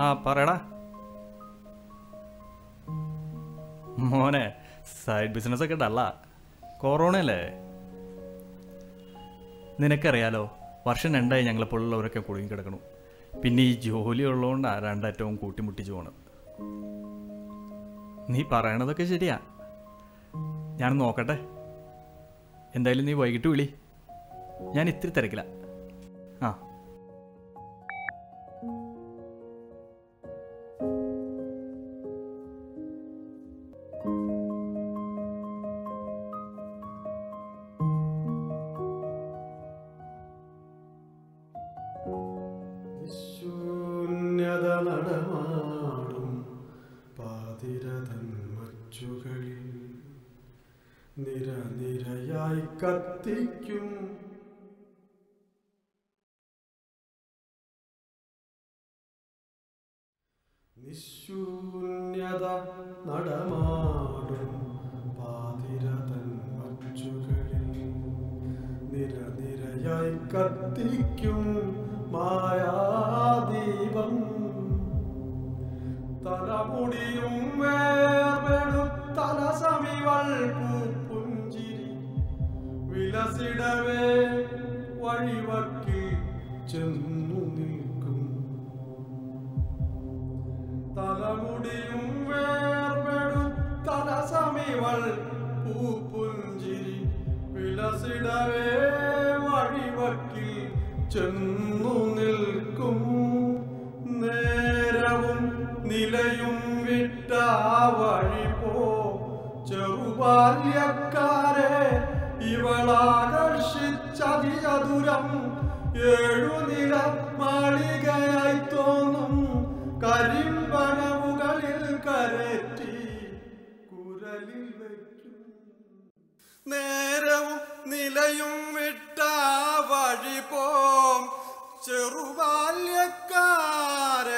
ആ പറയടാ മോനെ സൈഡ് ബിസിനസ് ഒക്കെ ഡല്ല കൊറോണ അല്ലേ നിനക്കറിയാലോ വർഷം രണ്ടായി ഞങ്ങളെപ്പോലുള്ളവരൊക്കെ കുടുങ്ങി കിടക്കണു പിന്നെ ഈ ജോലി ഉള്ളതുകൊണ്ടാണ് രണ്ടറ്റവും കൂട്ടിമുട്ടിച്ച് പോണത് നീ പറയണതൊക്കെ ശരിയാ ഞാൻ നോക്കട്ടെ എന്തായാലും നീ വൈകിട്ട് വിളി ഞാൻ ഇത്തിരി തിരക്കില്ല ആ ശൂന്യത നടമാടും പാതിരതൻ മച്ചുകളിൽ നിര നിരയായി കത്തിക്കും നിശൂന്യത നടമാടും പാതിരതൻ മച്ചുകളിൽ നിര നിരയായി കത്തിക്കും മായാദീപം തലമുടിയും വേർപെടുത്തല സമിവൾ പൂപ്പുഞ്ചിരി വിലസിടവേ വഴിവക്കിൽ ചെന്നു നിൽക്കും തലമുടിയും വേർപെടുത്തല സമിവൾ പൂപ്പുഞ്ചിരി വിലസിടവേ വഴിവക്കിൽ ചെന്നു നിൽക്കും നേരവും നിലയും വിട്ട ആ വഴി പോ ചെറുബാല്യക്കാരെ ഇവളാകർഷിച്ചതിചതുരം ഏഴുനില മാളികയായി തോന്നും കരിമ്പണവുകളിൽ കരറ്റി കുരലിൽ വയ്ക്കും നേരവും നിലയും വിട്ട ആ വഴി പോം ചെറുബാല്യക്കാരെ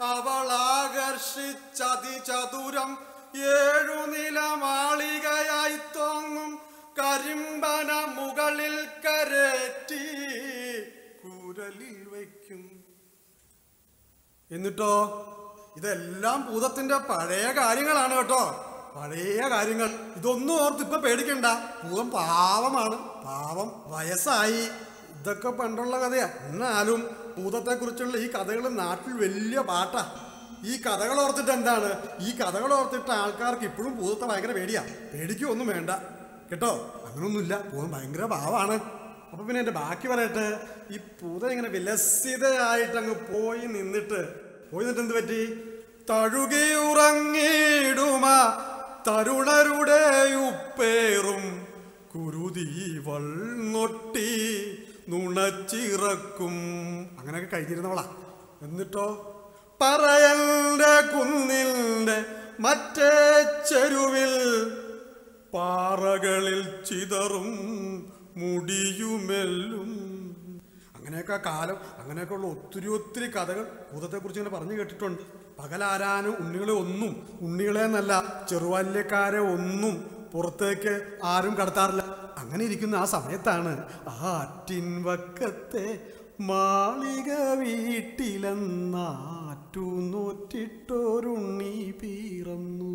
അവളാകർഷിച്ചതിചതുരം ഏഴു നില മാളികയായി തോന്നും കരിമ്പന മുകളിൽ കരറ്റി കുരലിൽ വയ്ക്കും എന്നിട്ടോ ഇതെല്ലാം ഭൂതത്തിന്റെ പഴയ കാര്യങ്ങളാണ് കേട്ടോ പഴയ കാര്യങ്ങൾ ഇതൊന്നും ഓർത്ത് ഇപ്പൊ പേടിക്കണ്ട ഭൂതം പാവമാണ് പാവം വയസ്സായി ഇതൊക്കെ പണ്ടുള്ള കഥയാ എന്നാലും ഭൂതത്തെ കുറിച്ചുള്ള ഈ കഥകൾ നാട്ടിൽ വലിയ പാട്ടാ ഈ കഥകൾ ഓർത്തിട്ട് എന്താണ് ഈ കഥകൾ ഓർത്തിട്ട് ആൾക്കാർക്ക് ഇപ്പോഴും ഭൂതത്തെ ഭയങ്കര പേടിയാ പേടിക്കൊന്നും വേണ്ട കേട്ടോ അങ്ങനൊന്നുമില്ല ഭൂതം ഭയങ്കര പാവാണ് അപ്പൊ പിന്നെ എന്റെ ബാക്കി പറയട്ടെ ഈ പൂത ഇങ്ങനെ വിലസിതയായിട്ട് അങ്ങ് പോയി നിന്നിട്ട് പോയി നിന്നിട്ട് എന്ത് പറ്റി തഴുകി ഉറങ്ങിടുമ തരുണരുടെ ഉപ്പേറും കുരുതി വൾനൊട്ടി നുണച്ചിറക്കും അങ്ങനെയൊക്കെ കഴിഞ്ഞിരുന്നവളാ എന്നിട്ടോ പറയന്റെ കുന്നിന്റെ മറ്റേ ചെരുവിൽ പാറകളിൽ ചിതറും മുടിയുമെല്ലും അങ്ങനെയൊക്കെ കാലം അങ്ങനെയൊക്കെ ഉള്ള ഒത്തിരി ഒത്തിരി കഥകൾ ഭൂതത്തെക്കുറിച്ച് ഇങ്ങനെ പറഞ്ഞു കേട്ടിട്ടുണ്ട് പകലാരാനും ഉണ്ണികളെ ഒന്നും ഉണ്ണികളെ എന്നല്ല ചെറുവാല്യക്കാരെ ഒന്നും പുറത്തേക്ക് ആരും കടത്താറില്ല അങ്ങനെ ഇരിക്കുന്ന ആ സമയത്താണ് ആറ്റിൻ വക്കത്തെ മാളിക വീട്ടിലെന്നാറ്റു നോറ്റിട്ടൊരുണ്ണി പീറന്നു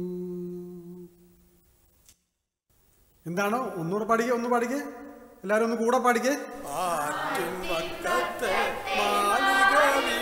എന്താണോ ഒന്നുകൂടെ പാടിക്കേ ഒന്ന് പാടിക്കേ എല്ലാരും ഒന്ന് കൂടെ പാടിക്കേ ആറ്റിൻ വക്കത്തെ മാളിക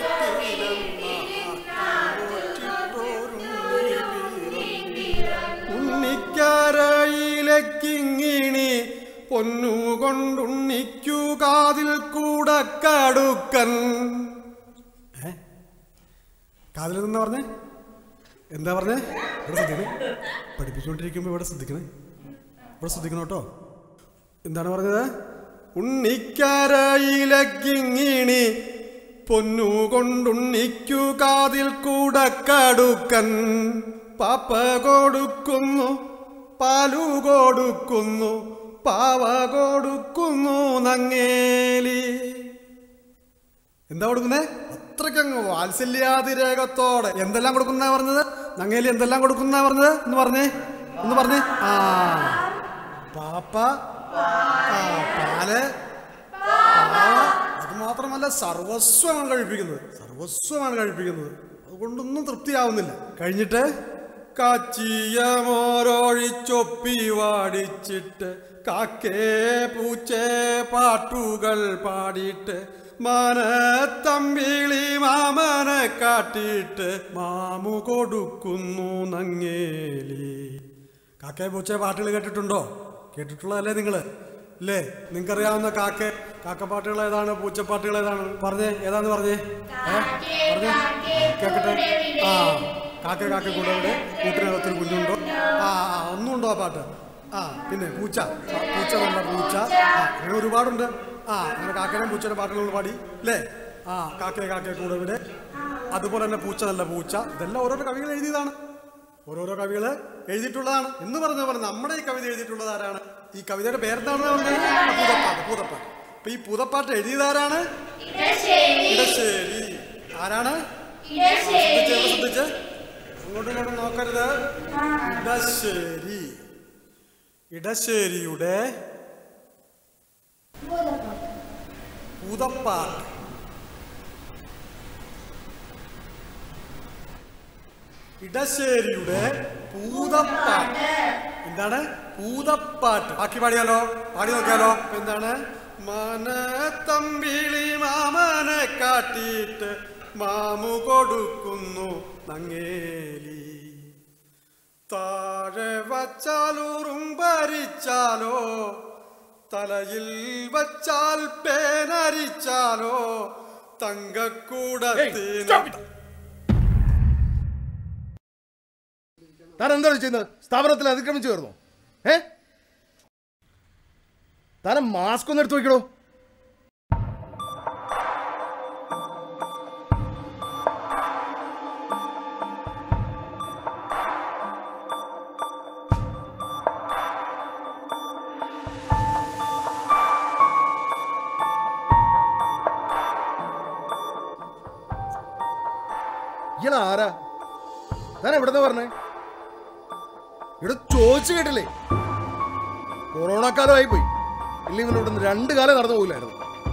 ഉണ്ണിക്കാരയിലക്കിങ്ങിണി പൊന്നു കൊണ്ടുണ്ണിക്കു കാതിൽ കൂടെ കടുക്കൻ ഏ കാതിൽ നിന്ന് പറഞ്ഞേ എന്താ പറഞ്ഞേ ഇവിടെ ശ്രദ്ധിക്കണേ പഠിപ്പിച്ചുകൊണ്ടിരിക്കുമ്പോൾ ഇവിടെ ശ്രദ്ധിക്കണേ ഇവിടെ ശ്രദ്ധിക്കണം കേട്ടോ എന്താണ് പറഞ്ഞത് ഉണ്ണിക്കരയിലക്കിങ്ങിണി പൊന്നു കൊണ്ടുണ്ണിക്കു കാതിൽ കൂടെ കടുക്കൻ പാപ്പ കൊടുക്കുന്നു പാലു കൊടുക്കുന്നു പാവ കൊടുക്കുന്നു നങ്ങേലി എന്താ കൊടുക്കുന്നേ അത്രയ്ക്കങ്ങ് വാത്സല്യാതിരേകത്തോടെ എന്തെല്ലാം കൊടുക്കുന്ന പറഞ്ഞത് നങ്ങേലി എന്തെല്ലാം കൊടുക്കുന്ന പറഞ്ഞത് എന്ന് പറഞ്ഞേ ഒന്ന് പറഞ്ഞേ ആ പാപ്പ ആ, പാല് പാവ അത് മാത്രമല്ല സർവസ്വമാണ് കഴിപ്പിക്കുന്നത് സർവസ്വമാണ് കഴിപ്പിക്കുന്നത് അതുകൊണ്ടൊന്നും തൃപ്തിയാവുന്നില്ല കഴിഞ്ഞിട്ട് കാച്ചിയമോരൊഴിച്ചൊപ്പി വാടിച്ചിട്ട് കാക്കേ പൂച്ചേ പാട്ടുകൾ പാടിയിട്ട് മാനത്തമ്പിളി മാമനെ കാട്ടിയിട്ട് മാമു കൊടുക്കുന്നു നങ്ങേലി കാക്കേ പൂച്ചേ പാട്ടുകൾ കേട്ടിട്ടുണ്ടോ കേട്ടിട്ടുള്ളതല്ലേ നിങ്ങള് ഇല്ലേ നിങ്ങൾക്കറിയാവുന്ന കാക്ക കാക്കപ്പാട്ടുകൾ ഏതാണ് പൂച്ചപ്പാട്ടുകൾ ഏതാണ് പറഞ്ഞേ ഏതാന്ന് പറഞ്ഞേ ഏ? പറഞ്ഞേ കേക്കട്ടെ ആ കാക്ക കാക്ക കൂടെ ഇവിടെ കൂട്ടിനകത്തൊരു കുഞ്ഞുണ്ടോ ആ ആ ഒന്നുണ്ടോ ആ പാട്ട് ആ പിന്നെ പൂച്ച ആ, പൂച്ച നല്ല പൂച്ച ആ അങ്ങനെ ഒരുപാടുണ്ട് ആ അങ്ങനെ കാക്കയുടെ പൂച്ചയുടെ പാട്ടുകൾ പാടി അല്ലേ ആ കാക്കയെ കാക്കയെ കൂടെ ഇവിടെ അതുപോലെ തന്നെ പൂച്ച നല്ല പൂച്ച ഇതെല്ലാം ഓരോരോ കവികൾ എഴുതിയതാണ് ഓരോരോ കവികള് എഴുതിയിട്ടുള്ളതാണ് എന്ന് പറഞ്ഞ പോലെ നമ്മുടെ ഈ കവിത എഴുതിയിട്ടുള്ളത് ആരാണ് ഈ കവിതയുടെ പേരെന്താണെന്ന് പറഞ്ഞത് പൂതപ്പാട്ട് പൂതപ്പാട്ട് അപ്പൊ ഈ പൂതപ്പാട്ട് എഴുതിയതാരാണ് ഇടശ്ശേരി ആരാണ് ശ്രദ്ധിച്ച് എവിടെ ശ്രദ്ധിച്ച് അങ്ങോട്ടും ഇങ്ങോട്ടും നോക്കരുത് ഇടശ്ശേരി ഇടശ്ശേരിയുടെ പൂതപ്പാട്ട് ഇടശ്ശേരിയുടെ പൂതപ്പാട്ട് എന്താണ് പൂതപ്പാട്ട് ബാക്കി പാടിയാലോ പാടി നോക്കിയാലോ അപ്പൊ എന്താണ് മനത്തമ്പിളി മാമനെ കാട്ടിയിട്ട് മാമു കൊടുക്കുന്നു നങ്ങേലി താഴെ വച്ചാലൂറും ഭരിച്ചാലോ തലയിൽ വച്ചാൽ പേനരിച്ചാലോ തങ്കക്കൂടത്തിന് താൻ എന്താണ് ചെയ്യുന്നത് സ്ഥാപനത്തിൽ അതിക്രമിച്ചു കയറുന്നു ഏ താൻ മാസ്ക് ഒന്ന് എടുത്തു വയ്ക്കണോ ഇയാൾ ആരാ താൻ എവിടെന്ന് പറഞ്ഞേ ഇവിടെ ചോദിച്ചു കേട്ടില്ലേ കൊറോണ കാലമായി പോയി ഇല്ലെങ്കിൽ ഇവിടെ നിന്ന് രണ്ട് കാലം നടന്നു പോകില്ലായിരുന്നു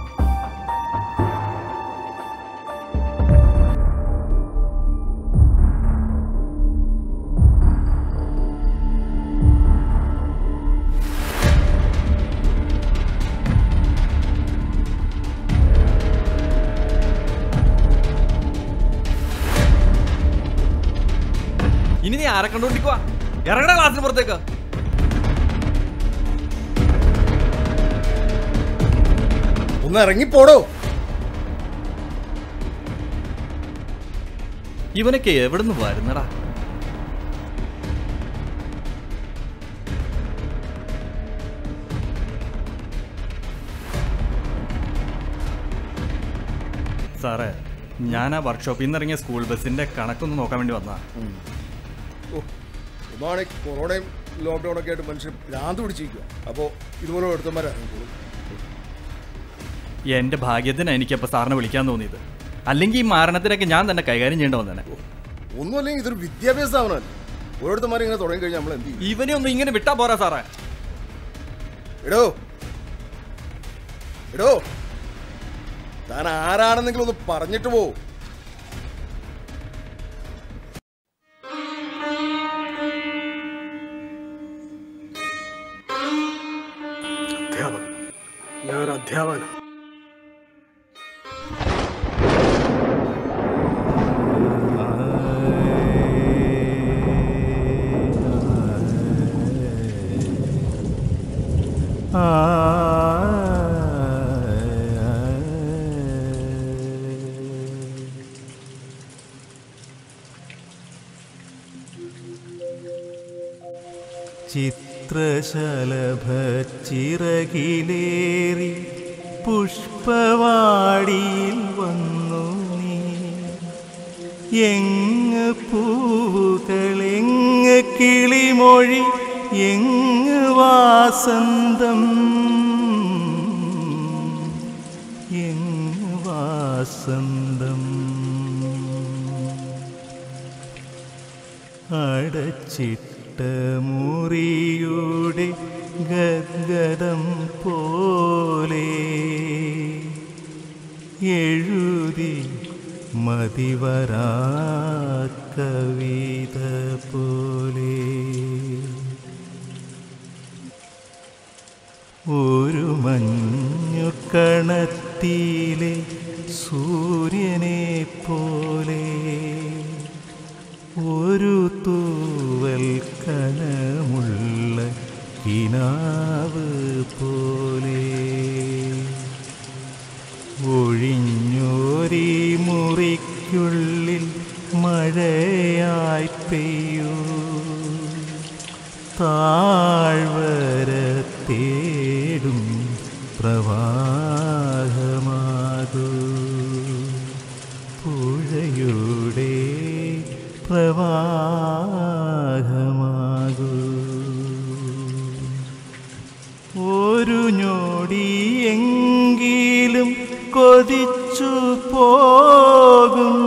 ഇനി നീ ആരെ കണ്ടോണ്ടിരിക്കുവാ ഇറങ്ങണ ക്ലാസ്സിന് പുറത്തേക്ക് ഒന്ന് ഇറങ്ങിപ്പോടോ ഇവനൊക്കെ എവിടുന്ന് വരുന്നടാ സാറേ ഞാൻ ആ വർക്ക്ഷോപ്പിൽ നിന്ന് ഇറങ്ങിയ സ്കൂൾ ബസ്സിന്റെ കണക്കൊന്ന് നോക്കാൻ വേണ്ടി വന്നതാ ഓ ഇതാണ് ഈ കൊറോണയും ലോക്ക്ഡൗണൊക്കെ ആയിട്ട് മനുഷ്യൻ ഭ്രാന്ത് പിടിച്ചിരിക്കുക അപ്പോൾ ഇതുപോലെ എടുത്തന്മാരിറങ്ങിക്കോളും എന്റെ ഭാഗ്യത്തിന് എനിക്കപ്പോൾ സാറിനെ വിളിക്കാൻ തോന്നിയത് അല്ലെങ്കിൽ ഈ മാരണത്തിനൊക്കെ ഞാൻ തന്നെ കൈകാര്യം ചെയ്യേണ്ട വന്നേനെ ഒന്നുമല്ലെങ്കിൽ ഇതൊരു വിദ്യാഭ്യാസ സ്ഥാപനമല്ല ഓരോരുത്തന്മാരും ഇങ്ങനെ തുടങ്ങി കഴിഞ്ഞാൽ നമ്മൾ എന്ത് ചെയ്യും ഇവനെ ഒന്നും ഇങ്ങനെ വിട്ടാ പോരാ സാറേ എടോ എടോ താൻ ആരാണെന്നെങ്കിലും ഒന്ന് പറഞ്ഞിട്ട് പോ അധ്യാപകൻ ഞാൻ അധ്യാപകൻ ചിത്രശലഭച്ചിറകിലേറി പുഷ്പവാടിയിൽ വന്നു നീ എങ്ങ് പൂവുകളെങ്ങ് കിളിമൊഴി എങ്ങ് വാസന്തം എങ്ങ് വാസന്തം അടച്ചിട്ട മുറിയുടെ ഗദ്ഗതം പോലെ എഴുതി മതിവരാ കവിത പോലെ ഒരു മഞ്ഞു കണത്തിലെ സൂര്യനെ പോലെ ഒരു തൂവൽ കനമുള്ള കിനാവ് പോലെ ഒഴിഞ്ഞോരി മുറിക്കുള്ളിൽ മഴയായി പെയ്യൂ താഴ്വര തേടും പ്രവാഹമാകൂ പുഴയുടെ പ്രവാഹമാകൂ ഒരു ഞൊടിയെങ്കിലും കൊതിച്ചു പോകും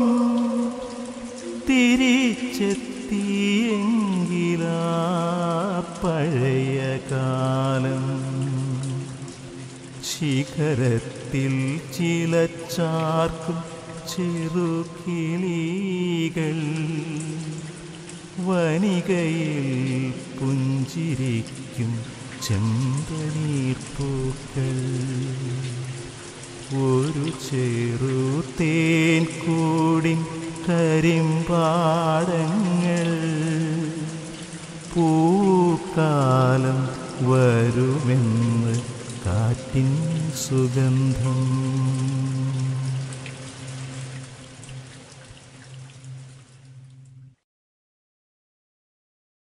തിരിച്ചെത്തിയെങ്കിലാ പഴയ കാലം ശിഖരത്തിൽ ചിലച്ചാർക്കും ചെറുകിളികൾ വനികയിൽ പുഞ്ചിരിക്കും ചെമ്പനീർപ്പൂക്കൾ ഒരു ചെറു തേൻ കൂടിൻ കരിമ്പാടങ്ങൾ പൂക്കാലം വരുമെന്ന് കാറ്റിൻ സുഗന്ധം